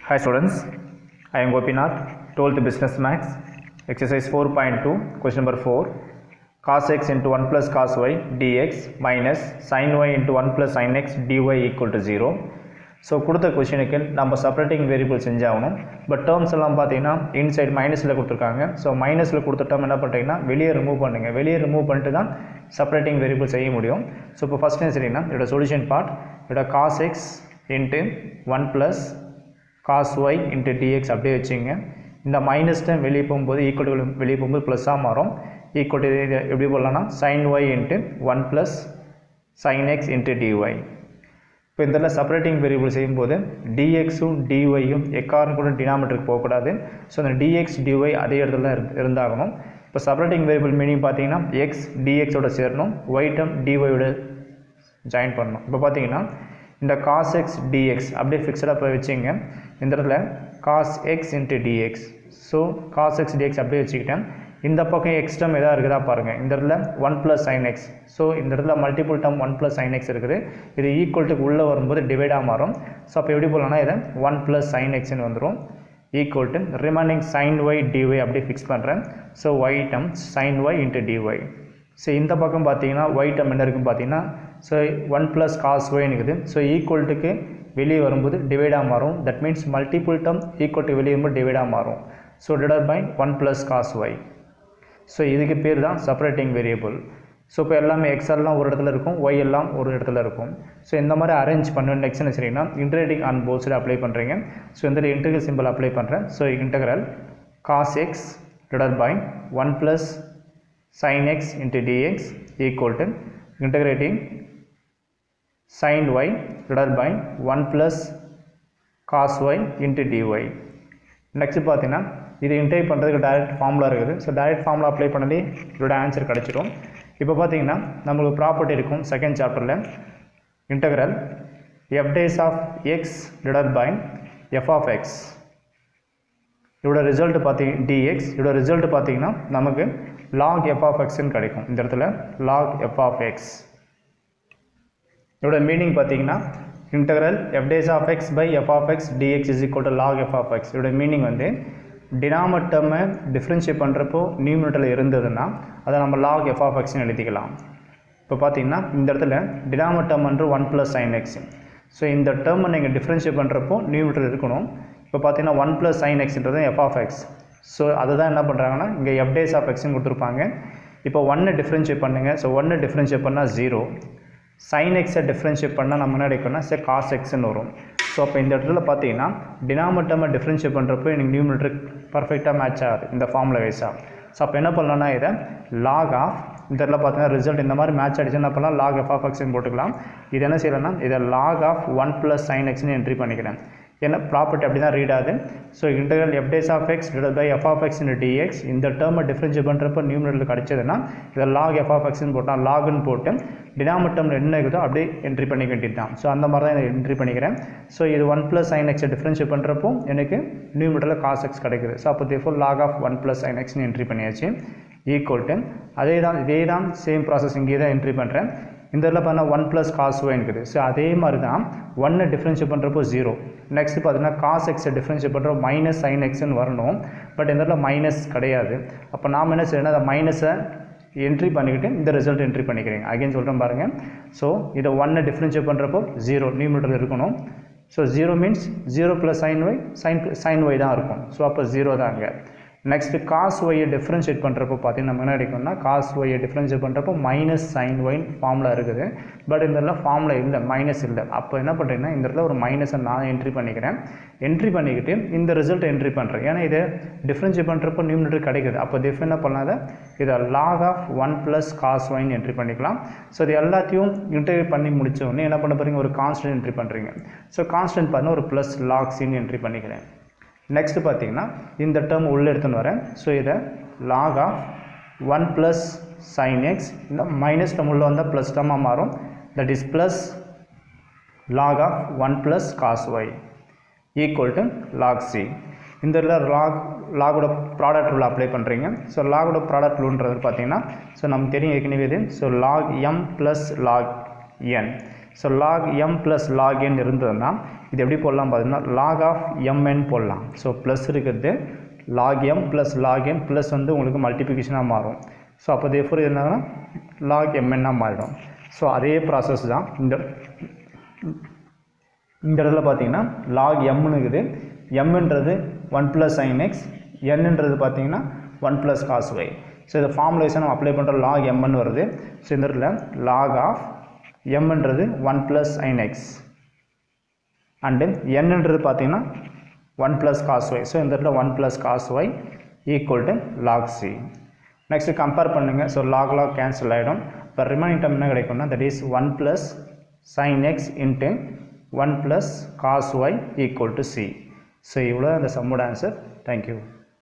Hi students, I am Gopinath, 12th Business Max, exercise 4.2, question number 4. Cos x into 1 plus cos y dx minus sin y into 1 plus sin x dy equal to 0. So கொடுத்த கொஷினுக்கு நம்ம separating variable செஞ்சாகணும் but terms எல்லாம் பார்த்தீங்கன்னா inside மைனஸில் கொடுத்துருக்காங்க so மைனஸில் கொடுத்த டேர்ம் என்ன பண்ணுறீங்கன்னா வெளியே ரிமூவ் பண்ணுங்கள் வெளியே ரிமூவ் பண்ணிட்டு தான் செப்பரேட்டிங் வேரியபிள் செய்ய முடியும் ஸோ இப்போ ஃபஸ்ட் என்ன சரிங்கன்னா இதோட சொல்யூஷன் பார்ட் இதோட cos x into one plus cos y into dx அப்படியே வச்சுங்க இந்த மைனஸ் டைம் வெளியே போகும்போது ஈக்குவல் டு வெளியே போகும்போது ப்ளஸ்ஸாக மாறும் ஈக்குவல் டு இது எப்படி போடலாம்னா sine y into one plus sine x into dy இப்போ இந்த இடத்துல செப்பரேட்டிங் வேரியபிள் செய்யும்போது டிஎக்ஸும் டிஒய்யும் எக்காரும் கூட டினாமீட்டருக்கு போகக்கூடாது ஸோ அந்த டிஎக்ஸ் டிஒய் அதே இடத்துல தான் இரு- இருந்தாகணும் இப்போ செப்பரேட்டிங் வேரியபிள் மீனிங் பார்த்தீங்கன்னா எக்ஸ் டிஎக்ஸோட சேரணும் ஒய் டம் டிஒயோட ஜாயின் பண்ணணும் இப்போ பார்த்தீங்கன்னா இந்த காஸ் எக்ஸ் டிஎக்ஸ் அப்படியே ஃபிக்ஸடாக போய் வச்சுங்க இந்த இடத்துல cos x into dx so cos x dx அப்படியே வச்சுக்கிட்டேன் இந்த பக்கம் எக்ஸ் டம் எதாவது இருக்குதா பாருங்கள் இந்த இடத்துல one plus sine x so இந்த இடத்துல மல்டிபிள் டம் ஒன் ப்ளஸ் சைன் எக்ஸ் இருக்குது இது ஈக்குவல்ட்டுக்கு உள்ளே வரும்போது டிவைடாக மாறும் ஸோ அப்போ எப்படி போடலாம்னா இதை ஒன் ப்ளஸ் சைன் எக்ஸ்னு வந்துடும் equal to remaining sine y dy அப்படியே ஃபிக்ஸ் பண்ணுறேன் so y term sine y into dy so இந்த பக்கம் பார்த்தீங்கன்னா ஒய் டம் என்ன இருக்குன்னு பார்த்தீங்கன்னா ஸோ ஒன் ப்ளஸ் காஸ் ஒய்னு இருக்குது ஸோ ஈக்குவல்ட்டுக்கு வெளியே வரும்போது டிவைடாக மாறும் that means multiple term equal to வெளியே வரும்போது டிவைடாக மாறும் so divide by one plus cos y so இதுக்கு பேர் தான் செப்பரேட்டிங் வேரியபிள் ஸோ இப்போ எல்லாமே எக்ஸ் எல்லாம் ஒரு இடத்துல இருக்கும் ஒய் எல்லாம் ஒரு இடத்துல இருக்கும் ஸோ இந்த மாதிரி அரேஞ்ச் பண்ண நெக்ஸ்ட் என்ன சரிங்கன்னா integrating on both side apply பண்ணுறீங்க ஸோ இந்த இன்டெகிரல் சிம்பிள் அப்ளை பண்ணுறேன் so integral cos x divide by one plus sin x into dx equal to integrating sin y divided by 1 plus cos y into dy next பார்த்தீங்கன்னா இது இன்டை பண்ணுறதுக்கு direct formula இருக்குது so direct formula apply பண்ணி இதோட answer கிடச்சிடும் இப்போ பார்த்தீங்கன்னா நம்மளுக்கு ப்ராப்பர்ட்டி இருக்கும் செகண்ட் சாப்டரில் integral f dash of x divide by f of x இதோட ரிசல்ட் பார்த்தீங்க dx இதோட ரிசல்ட் பார்த்தீங்கன்னா நமக்கு log f of x ன்னு கிடைக்கும் இந்த இடத்துல log f of x இதோட மீனிங் பார்த்தீங்கன்னா integral f days of x by f of x dx is equal to log f of x இதோட மீனிங் வந்து டினாமட்டமை டிஃப்ரென்ஷியேட் பண்ணுறப்போ நியூமினேட்டரில் இருந்ததுன்னா அதை நம்ம log f of x ன்னு எழுதிக்கலாம் இப்போ பார்த்தீங்கன்னா இந்த இடத்துல டினாமட்டம் என்று one plus sine x so இந்த டேர்மை நீங்கள் டிஃப்ரென்ஷியேட் பண்ணுறப்போ நியூமிட்டர் இருக்கணும் இப்போ பார்த்தீங்கன்னா ஒன் ப்ளஸ் சைன் எக்ஸ்ன்றது எஃப் ஆஃப் எக்ஸ் ஸோ அதை தான் என்ன பண்ணுறாங்கன்னா இங்கே எஃப் டேஸ் ஆஃப் எக்ஸ்னு கொடுத்துருப்பாங்க இப்போ ஒன்று டிஃப்ரென்ஷியேட் பண்ணுங்கள் ஸோ ஒன்று டிஃப்ரென்ஷியேட் பண்ணால் ஜீரோ சைன் எக்ஸை டிஃப்ரென்ஷியேட் பண்ணால் நம்ம என்ன கிடைக்கும்னா சே காஸ் எக்ஸ்னு வரும் ஸோ அப்போ இந்த இடத்துல பார்த்தீங்கன்னா டினாமட்டமை டிஃப்ரென்ஷியேட் பண்ணுறப்போ எனக்கு நியூமினேட்டர் பர்ஃபெக்டாக மேட்ச் ஆகுது இந்த ஃபார்முலா வைஸாக ஸோ அப்போ என்ன பண்ணலாம்னா இதை லாக் ஆஃப் இந்த இடத்துல பார்த்தீங்கன்னா ரிசல்ட் இந்த மாதிரி மேட்ச் அடிச்சு என்ன பண்ணலாம் லாக் எஃப் ஆஃப் எக்ஸ்னு போட்டுக்கலாம் இது என்ன செய்யலாம்னா இதை log of one plus sine எக்ஸ்னு என்ட்ரி பண்ணிக்கிறேன் ஏன்னா ப்ராப்பர்ட்டி அப்படி தான் ரீட் ஆகுது so integral f dash of x divide by f of x dx இந்த டேர்மை டிஃப்ரென்ஷியேட் பண்ணுறப்போ நியூமினரில் கிடச்சதுன்னா இதை லாக் எஃப் ஆஃப் எக்ஸ்னு போட்டால் லாக்னு போட்டு டினாமிட்டமில் என்ன இருக்குதோ அப்படியே என்ட்ரி பண்ணிக்க வேண்டியது தான் ஸோ அந்த மாதிரி தான் இதை என்ட்ரி பண்ணிக்கிறேன் ஸோ இது ஒன் ப்ளஸ் சைன் எக்ஸை டிஃப்ரென்ஷியேட் பண்ணுறப்போ எனக்கு நியூமிட்டரில் காஸ் எக்ஸ் கிடைக்குது ஸோ அப்போ therefore log of one plus sine எக்ஸ்னு என்ட்ரி பண்ணியாச்சு ஈக்குவல் டு அதே தான் இதே தான் சேம் ப்ராசஸ் இங்கே தான் என்ட்ரி பண்ணுறேன் இந்த இதில் பார்த்தா ஒன் ப்ளஸ் காஸ் ஒய் இருக்குது ஸோ அதே மாதிரி தான் ஒன்னை டிஃப்ரென்ஷியேட் பண்ணுறப்போ ஜீரோ நெக்ஸ்ட் பார்த்தீங்கன்னா காஸ் எக்ஸை டிஃப்ரென்ஷியேட் பண்ணுறப்போ மைனஸ் சைன் எக்ஸ்னு வரணும் பட் இந்த இடத்துல மைனஸ் கிடையாது அப்போ நாம் என்ன செய்யணும் அந்த மைனஸை என்ட்ரி பண்ணிக்கிட்டு இந்த ரிசல்ட் என்ட்ரி பண்ணிக்கிறீங்க அகைன் சொல்கிறேன் பாருங்கள் ஸோ இதை ஒன்னை டிஃப்ரென்ஷியேட் பண்ணுறப்போ ஜீரோ நியூமீட்டர் இருக்கணும் so zero means zero plus sine y sine sine y தான் இருக்கும் ஸோ அப்போ ஜீரோ தான் அங்கே நெக்ஸ்ட் காஸ் ஒய்யை டிஃப்ரென்ஷியேட் பண்ணுறப்போ பார்த்தீங்கன்னா நம்ம என்ன கிடைக்கும்னா காஸ் ஒய்யை டிஃப்ரென்ஷியேட் பண்ணுறப்போ மைனஸ் சைன் ஒயின் ஃபார்முலா இருக்குது பட் இந்த இடத்துல ஃபார்முலா இல்லை மைனஸ் இல்லை அப்போ என்ன பண்ணுறீங்கன்னா இந்த இடத்துல ஒரு மைனஸை நான் என்ட்ரி பண்ணிக்கிறேன் என்ட்ரி பண்ணிக்கிட்டு இந்த ரிசல்ட் என்ட்ரி பண்ணுறேன் ஏன்னா இதை டிஃப்ரென்ஷியேட் பண்ணுறப்போ நியூமினேட்டர் கிடைக்குது அப்போ டிஃப் என்ன பண்ணாத இதை log of one plus cos ஒயின் என்ட்ரி பண்ணிக்கலாம் ஸோ இது எல்லாத்தையும் இன்டர்வியூ பண்ணி முடிச்ச உடனே என்ன பண்ண போகிறீங்க ஒரு கான்ஸ்டன்ட் என்ட்ரி பண்ணுறீங்க ஸோ கான்ஸ்டன்ட் பண்ண ஒரு ப்ளஸ் லாக் சின்னு என்ட்ரி பண்ணிக்கிறேன் நெக்ஸ்ட் பார்த்தீங்கன்னா இந்த டேர்ம் உள்ளே எடுத்துன்னு வரேன் ஸோ இதை log of one plus sine x இந்த மைனஸ் டேர்ம் உள்ளே வந்தால் ப்ளஸ் டேர்மாக மாறும் that is plus log of one plus cos y equal to log c இந்த இதில் லாக் லாகோட ப்ராடக்ட் ரூல் அப்ளை பண்ணுறீங்க ஸோ லாகோட ப்ராடக்ட் ரூல்ன்றது பார்த்தீங்கன்னா ஸோ நமக்கு தெரியும் ஏற்கனவே இது so log m plus log n so log m plus log n இருந்ததுன்னா இது எப்படி போடலாம் பார்த்தீங்கன்னா லாக் ஆஃப் எம்என் போடலாம் ஸோ ப்ளஸ் இருக்கிறது log m plus log n plus வந்து உங்களுக்கு மல்டிப்ளிகேஷனாக மாறும் ஸோ அப்போ தேஃபோர் என்னன்னா லாக் எம்என்னாக மாறிடும் ஸோ அதே ப்ராசஸ் தான் இந்த இந்த இடத்துல பார்த்தீங்கன்னா லாக் எம்னு இருக்குது எம்ன்றது ஒன் ப்ளஸ் சைன் எக்ஸ் என்னன்றது பார்த்தீங்கன்னா one plus cos y so இந்த ஃபார்முலேஷன் நம்ம அப்ளை பண்ணுற லாக் எம்னு வருது ஸோ இந்த இடத்துல லாக் ஆஃப் எம்ன்றது one plus sine x and என்னன்றது பார்த்தீங்கன்னா one plus cos y so இந்த இடத்துல one plus cos y equal to log c next compare பண்ணுங்கள் ஸோ லாக் லாக் கேன்சல் ஆகிடும் இப்போ ரிமைனிங் டம் என்ன கிடைக்கும்னா that is one plus sine x into one plus cos y equal to c so இவ்வளோ அந்த சம்மோட answer thank you